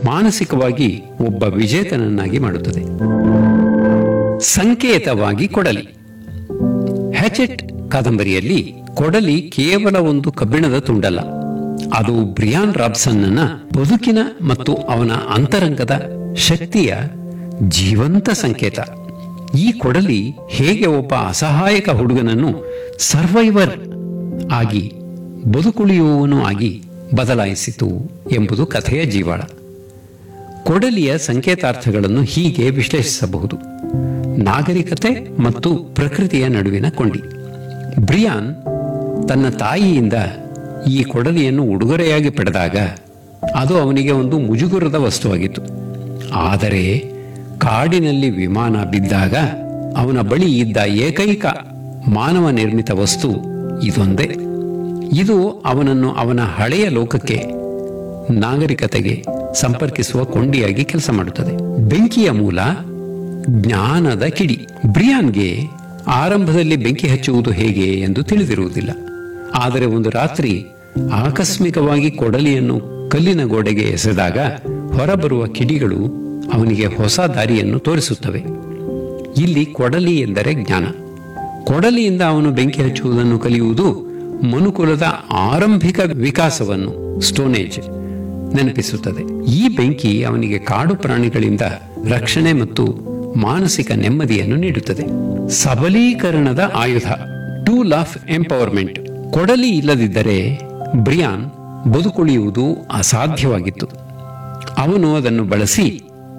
ಮಾನಸಿಕವಾಗಿ ಒಬ್ಬ ವಿಜೇತನನ್ನಾಗಿ ಮಾಡುತ್ತದೆ ಸಂಕೇತವಾಗಿ ಕೊಡಲಿ ಹ್ಯಾಚೆಟ್ ಕಾದಂಬರಿಯಲ್ಲಿ ಕೊಡಲಿ ಕೇವಲ ಒಂದು ಕಬ್ಬಿಣದ ತುಂಡಲ್ಲ ಅದು ಬ್ರಿಯಾನ್ ರಾಬ್ಸನ್ನ ಬದುಕಿನ ಮತ್ತು ಅವನ ಅಂತರಂಗದ ಶಕ್ತಿಯ ಜೀವಂತ ಸಂಕೇತ ಈ ಕೊಡಲಿ ಹೇಗೆ ಒಬ್ಬ ಅಸಹಾಯಕ ಹುಡುಗನನ್ನು ಸರ್ವೈವರ್ ಆಗಿ ಬದುಕುಳಿಯುವವನು ಆಗಿ ಬದಲಾಯಿಸಿತು ಎಂಬುದು ಕಥೆಯ ಜೀವಾಳ ಕೊಡಲಿಯ ಸಂಕೇತಾರ್ಥಗಳನ್ನು ಹೀಗೆ ವಿಶ್ಲೇಷಿಸಬಹುದು ನಾಗರಿಕತೆ ಮತ್ತು ಪ್ರಕೃತಿಯ ನಡುವಿನ ಕೊಂಡಿ ಬ್ರಿಯಾನ್ ತನ್ನ ತಾಯಿಯಿಂದ ಈ ಕೊಡಲಿಯನ್ನು ಉಡುಗೊರೆಯಾಗಿ ಪಡೆದಾಗ ಅದು ಅವನಿಗೆ ಒಂದು ಮುಜುಗುರದ ವಸ್ತುವಾಗಿತ್ತು ಆದರೆ ಕಾಡಿನಲ್ಲಿ ವಿಮಾನ ಬಿದ್ದಾಗ ಅವನ ಬಳಿ ಇದ್ದ ಏಕೈಕ ಮಾನವ ನಿರ್ಮಿತ ವಸ್ತು ಇದೊಂದೇ ಇದು ಅವನನ್ನು ಅವನ ಹಳೆಯ ಲೋಕಕ್ಕೆ ನಾಗರಿಕತೆಗೆ ಸಂಪರ್ಕಿಸುವ ಕೊಂಡಿಯಾಗಿ ಕೆಲಸ ಮಾಡುತ್ತದೆ ಬೆಂಕಿಯ ಮೂಲ ಜ್ಞಾನದ ಕಿಡಿ ಬ್ರಿಯಾನ್ಗೆ ಆರಂಭದಲ್ಲಿ ಬೆಂಕಿ ಹಚ್ಚುವುದು ಹೇಗೆ ಎಂದು ತಿಳಿದಿರುವುದಿಲ್ಲ ಆದರೆ ಒಂದು ರಾತ್ರಿ ಆಕಸ್ಮಿಕವಾಗಿ ಕೊಡಲಿಯನ್ನು ಕಲ್ಲಿನ ಗೋಡೆಗೆ ಎಸೆದಾಗ ಹೊರಬರುವ ಕಿಡಿಗಳು ಅವನಿಗೆ ಹೊಸ ದಾರಿಯನ್ನು ತೋರಿಸುತ್ತವೆ ಇಲ್ಲಿ ಕೊಡಲಿ ಎಂದರೆ ಜ್ಞಾನ ಕೊಡಲಿಯಿಂದ ಅವನು ಬೆಂಕಿ ಹಚ್ಚುವುದನ್ನು ಕಲಿಯುವುದು ಮನುಕುಲದ ಆರಂಭಿಕ ವಿಕಾಸವನ್ನು ಸ್ಟೋನೇಜ್ ನೆನಪಿಸುತ್ತದೆ ಈ ಬೆಂಕಿ ಅವನಿಗೆ ಕಾಡು ಪ್ರಾಣಿಗಳಿಂದ ರಕ್ಷಣೆ ಮತ್ತು ಮಾನಸಿಕ ನೆಮ್ಮದಿಯನ್ನು ನೀಡುತ್ತದೆ ಸಬಲೀಕರಣದ ಆಯುಧ ಟೂಲ್ ಆಫ್ ಎಂಪವರ್ಮೆಂಟ್ ಕೊಡಲಿ ಇಲ್ಲದಿದ್ದರೆ ಬ್ರಿಯಾನ್ ಬದುಕುಳಿಯುವುದು ಅಸಾಧ್ಯವಾಗಿತ್ತು ಅವನು ಅದನ್ನು ಬಳಸಿ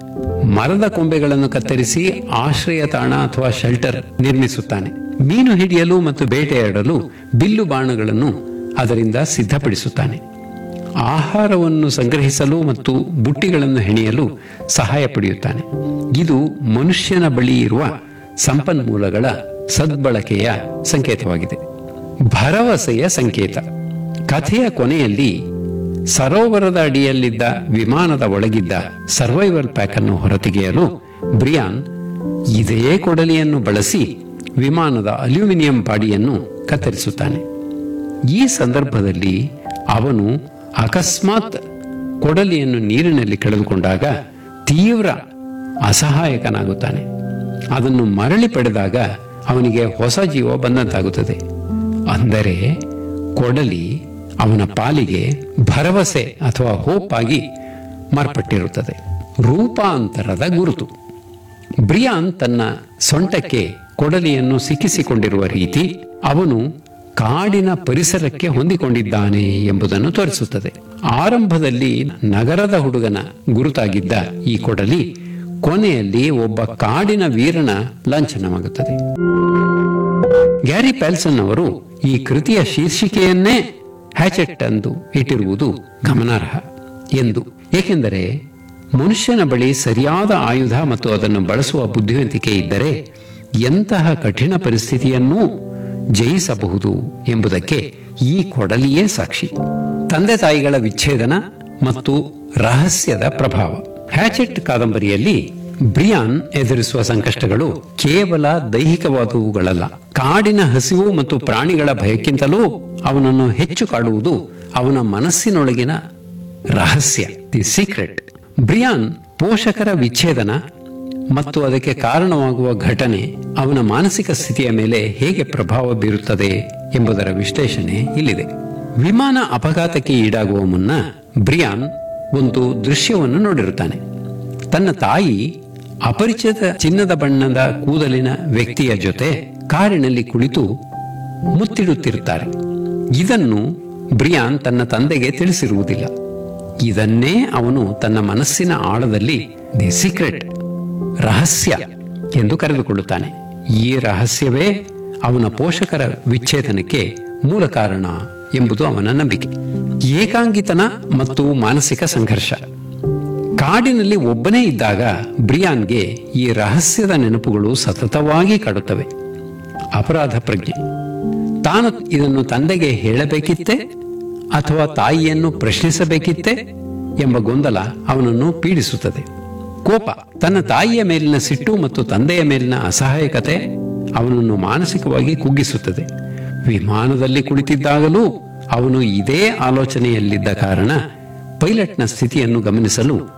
ಮರದ ಕೊಂಬೆಗಳನ್ನು ಕತ್ತರಿಸಿ ಆಶ್ರಯ ತಾಣ ಅಥವಾ ಶೆಲ್ಟರ್ ನಿರ್ಮಿಸುತ್ತಾನೆ ಮೀನು ಹಿಡಿಯಲು ಮತ್ತು ಬೇಟೆಯಾಡಲು ಬಿಲ್ಲು ಬಾಣಗಳನ್ನು ಅದರಿಂದ ಸಿದ್ಧಪಡಿಸುತ್ತಾನೆ ಆಹಾರವನ್ನು ಸಂಗ್ರಹಿಸಲು ಮತ್ತು ಬುಟ್ಟಿಗಳನ್ನು ಹೆಣೆಯಲು ಸಹಾಯ ಪಡೆಯುತ್ತಾನೆ ಇದು ಮನುಷ್ಯನ ಬಳಿ ಇರುವ ಸಂಪನ್ಮೂಲಗಳ ಸದ್ಬಳಕೆಯ ಸಂಕೇತವಾಗಿದೆ ಭರವಸೆಯ ಸಂಕೇತ ಕಥೆಯ ಕೊನೆಯಲ್ಲಿ ಸರೋವರದ ಅಡಿಯಲ್ಲಿದ್ದ ವಿಮಾನದ ಒಳಗಿದ್ದ ಸರ್ವೈವಲ್ ಪ್ಯಾಕ್ ಅನ್ನು ಹೊರತೆಗೆಯಲು ಬ್ರಿಯಾನ್ ಇದೇ ಕೊಡಲಿಯನ್ನು ಬಳಸಿ ವಿಮಾನದ ಅಲ್ಯೂಮಿನಿಯಂ ಬಾಡಿಯನ್ನು ಕತ್ತರಿಸುತ್ತಾನೆ ಈ ಸಂದರ್ಭದಲ್ಲಿ ಅವನು ಅಕಸ್ಮಾತ್ ಕೊಡಲಿಯನ್ನು ನೀರಿನಲ್ಲಿ ಕಳೆದುಕೊಂಡಾಗ ತೀವ್ರ ಅಸಹಾಯಕನಾಗುತ್ತಾನೆ ಅದನ್ನು ಮರಳಿ ಪಡೆದಾಗ ಅವನಿಗೆ ಹೊಸ ಜೀವ ಬಂದಂತಾಗುತ್ತದೆ ಅಂದರೆ ಕೊಡಲಿ ಅವನ ಪಾಲಿಗೆ ಭರವಸೆ ಅಥವಾ ಹೋಪ್ ಆಗಿ ಮಾರ್ಪಟ್ಟಿರುತ್ತದೆ ರೂಪಾಂತರದ ಗುರುತು ಬ್ರಿಯಾನ್ ತನ್ನ ಸೊಂಟಕ್ಕೆ ಕೊಡಲಿಯನ್ನು ಸಿಕ್ಕಿಸಿಕೊಂಡಿರುವ ರೀತಿ ಅವನು ಕಾಡಿನ ಪರಿಸರಕ್ಕೆ ಹೊಂದಿಕೊಂಡಿದ್ದಾನೆ ಎಂಬುದನ್ನು ತೋರಿಸುತ್ತದೆ ಆರಂಭದಲ್ಲಿ ನಗರದ ಹುಡುಗನ ಗುರುತಾಗಿದ್ದ ಈ ಕೊಡಲಿ ಕೊನೆಯಲ್ಲಿ ಒಬ್ಬ ಕಾಡಿನ ವೀರನ ಲಾಂಛನವಾಗುತ್ತದೆ ಗ್ಯಾರಿ ಪ್ಯಾಲ್ಸನ್ ಅವರು ಈ ಕೃತಿಯ ಶೀರ್ಷಿಕೆಯನ್ನೇ ಹ್ಯಾಚೆಟ್ ಎಂದು ಇಟ್ಟಿರುವುದು ಗಮನಾರ್ಹ ಎಂದು ಏಕೆಂದರೆ ಮನುಷ್ಯನ ಬಳಿ ಸರಿಯಾದ ಆಯುಧ ಮತ್ತು ಅದನ್ನು ಬಳಸುವ ಬುದ್ಧಿವಂತಿಕೆ ಇದ್ದರೆ ಎಂತಹ ಕಠಿಣ ಪರಿಸ್ಥಿತಿಯನ್ನೂ ಜಯಿಸಬಹುದು ಎಂಬುದಕ್ಕೆ ಈ ಕೊಡಲಿಯೇ ಸಾಕ್ಷಿ ತಂದೆ ತಾಯಿಗಳ ವಿಚ್ಛೇದನ ಮತ್ತು ರಹಸ್ಯದ ಪ್ರಭಾವ ಹ್ಯಾಚೆಟ್ ಕಾದಂಬರಿಯಲ್ಲಿ ಬ್ರಿಯಾನ್ ಎದುರಿಸುವ ಸಂಕಷ್ಟಗಳು ಕೇವಲ ದೈಹಿಕವಾದವುಗಳಲ್ಲ ಕಾಡಿನ ಹಸಿವು ಮತ್ತು ಪ್ರಾಣಿಗಳ ಭಯಕ್ಕಿಂತಲೂ ಅವನನ್ನು ಹೆಚ್ಚು ಕಾಡುವುದು ಅವನ ಮನಸ್ಸಿನೊಳಗಿನ ರಹಸ್ಯ ದಿ ಸೀಕ್ರೆಟ್ ಬ್ರಿಯಾನ್ ಪೋಷಕರ ವಿಚ್ಛೇದನ ಮತ್ತು ಅದಕ್ಕೆ ಕಾರಣವಾಗುವ ಘಟನೆ ಅವನ ಮಾನಸಿಕ ಸ್ಥಿತಿಯ ಮೇಲೆ ಹೇಗೆ ಪ್ರಭಾವ ಬೀರುತ್ತದೆ ಎಂಬುದರ ವಿಶ್ಲೇಷಣೆ ಇಲ್ಲಿದೆ ವಿಮಾನ ಅಪಘಾತಕ್ಕೆ ಈಡಾಗುವ ಮುನ್ನ ಬ್ರಿಯಾನ್ ಒಂದು ದೃಶ್ಯವನ್ನು ನೋಡಿರುತ್ತಾನೆ ತನ್ನ ತಾಯಿ ಅಪರಿಚಿತ ಚಿನ್ನದ ಬಣ್ಣದ ಕೂದಲಿನ ವ್ಯಕ್ತಿಯ ಜೊತೆ ಕಾರಿನಲ್ಲಿ ಕುಳಿತು ಮುತ್ತಿಡುತ್ತಿರುತ್ತಾರೆ ಇದನ್ನು ಬ್ರಿಯಾನ್ ತನ್ನ ತಂದೆಗೆ ತಿಳಿಸಿರುವುದಿಲ್ಲ ಇದನ್ನೇ ಅವನು ತನ್ನ ಮನಸ್ಸಿನ ಆಳದಲ್ಲಿ ದಿ ಸೀಕ್ರೆಟ್ ರಹಸ್ಯ ಎಂದು ಕರೆದುಕೊಳ್ಳುತ್ತಾನೆ ಈ ರಹಸ್ಯವೇ ಅವನ ಪೋಷಕರ ವಿಚ್ಛೇದನಕ್ಕೆ ಮೂಲ ಕಾರಣ ಎಂಬುದು ಅವನ ನಂಬಿಕೆ ಏಕಾಂಗಿತನ ಮತ್ತು ಮಾನಸಿಕ ಸಂಘರ್ಷ ಕಾಡಿನಲ್ಲಿ ಒಬ್ಬನೇ ಇದ್ದಾಗ ಬ್ರಿಯಾನ್ಗೆ ಈ ರಹಸ್ಯದ ನೆನಪುಗಳು ಸತತವಾಗಿ ಕಾಡುತ್ತವೆ ಅಪರಾಧ ಪ್ರಜ್ಞೆ ತಾನು ಇದನ್ನು ತಂದೆಗೆ ಹೇಳಬೇಕಿತ್ತೆ ಅಥವಾ ತಾಯಿಯನ್ನು ಪ್ರಶ್ನಿಸಬೇಕಿತ್ತೆ ಎಂಬ ಗೊಂದಲ ಅವನನ್ನು ಪೀಡಿಸುತ್ತದೆ ಕೋಪ ತನ್ನ ತಾಯಿಯ ಮೇಲಿನ ಸಿಟ್ಟು ಮತ್ತು ತಂದೆಯ ಮೇಲಿನ ಅಸಹಾಯಕತೆ ಅವನನ್ನು ಮಾನಸಿಕವಾಗಿ ಕುಗ್ಗಿಸುತ್ತದೆ ವಿಮಾನದಲ್ಲಿ ಕುಳಿತಿದ್ದಾಗಲೂ ಅವನು ಇದೇ ಆಲೋಚನೆಯಲ್ಲಿದ್ದ ಕಾರಣ ಪೈಲಟ್ನ ಸ್ಥಿತಿಯನ್ನು ಗಮನಿಸಲು